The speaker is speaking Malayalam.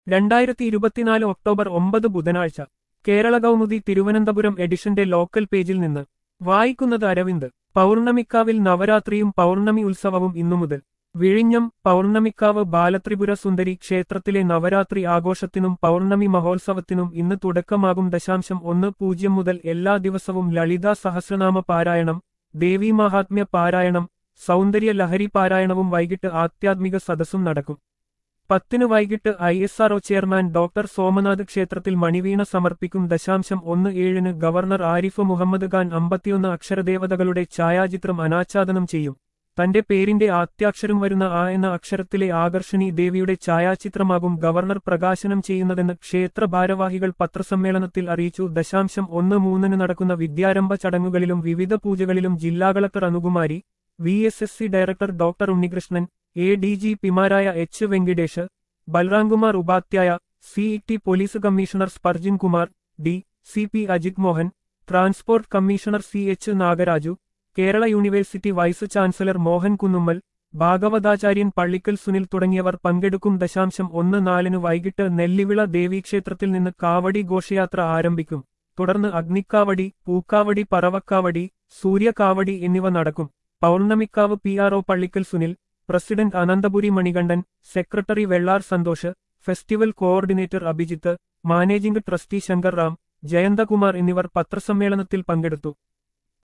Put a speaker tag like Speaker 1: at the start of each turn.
Speaker 1: രണ്ടായിരത്തി ഇരുപത്തിനാല് ഒക്ടോബർ ഒമ്പത് ബുധനാഴ്ച കേരള കൗമുദി തിരുവനന്തപുരം എഡിഷന്റെ ലോക്കൽ പേജിൽ നിന്ന് വായിക്കുന്നത് അരവിന്ദ് പൗർണമിക്കാവിൽ നവരാത്രിയും പൗർണമി ഉത്സവവും ഇന്നു മുതൽ വിഴിഞ്ഞം പൗർണമിക്കാവ് ബാലത്രിപുര സുന്ദരി ക്ഷേത്രത്തിലെ നവരാത്രി ആഘോഷത്തിനും പൗർണമി മഹോത്സവത്തിനും ഇന്ന് തുടക്കമാകും ദശാംശം ഒന്ന് പൂജ്യം മുതൽ എല്ലാ ദിവസവും ലളിതാ സഹസ്രനാമ പാരായണം ദേവീമാഹാത്മ്യ പാരായണം സൗന്ദര്യ ലഹരി പാരായണവും വൈകിട്ട് ആധ്യാത്മിക സദസ്സും നടക്കും പത്തിന് വൈകിട്ട് I S R O chairman doctor Somanath ക്ഷേത്രത്തിൽ മണിവീണ സമർപ്പിക്കും ദശാംശം ഒന്ന് ഏഴിന് ഗവർണർ ആരിഫ് മുഹമ്മദ് ഖാൻ അമ്പത്തിയൊന്ന് അക്ഷരദേവതകളുടെ ഛായാചിത്രം അനാച്ഛാദനം ചെയ്യും തന്റെ പേരിന്റെ ആദ്യാക്ഷരം വരുന്ന ആ എന്ന അക്ഷരത്തിലെ ആകർഷണി ദേവിയുടെ ഛായാചിത്രമാകും ഗവർണർ പ്രകാശനം ചെയ്യുന്നതെന്ന് ക്ഷേത്ര ഭാരവാഹികൾ പത്രസമ്മേളനത്തിൽ അറിയിച്ചു ദശാംശം ഒന്ന് മൂന്നിന് നടക്കുന്ന വിദ്യാരംഭ ചടങ്ങുകളിലും വിവിധ പൂജകളിലും ജില്ലാ collector Anukumari V S S C director doctor Unnikrishnan A D G പിമാരായ H Venkitesh Balramkumar Upadhyaya C T police commissioner Sparjan Kumar D C P Ajith Mohan transport commissioner C H Nagaraju Kerala university vice chancellor Mohan Kunnummal ഭാഗവതാചാര്യൻ പള്ളിക്കൽ സുനിൽ തുടങ്ങിയവർ പങ്കെടുക്കും ദശാംശം ഒന്ന് നാലിന് വൈകിട്ട് നെല്ലിവിള ദേവീക്ഷേത്രത്തിൽ നിന്ന് കാവടി ഘോഷയാത്ര ആരംഭിക്കും തുടർന്ന് അഗ്നിക്കാവടി പൂക്കാവടി പറവക്കാവടി സൂര്യകാവടി എന്നിവ നടക്കും Pournamikavu P R O Pallickal Sunil president Ananthapuri Manikandan secretary Vellar Santhosh festival coordinator Abhijith managing trustee Shankar Ram Jayanthakumar എന്നിവർ പത്രസമ്മേളനത്തിൽ പങ്കെടുത്തു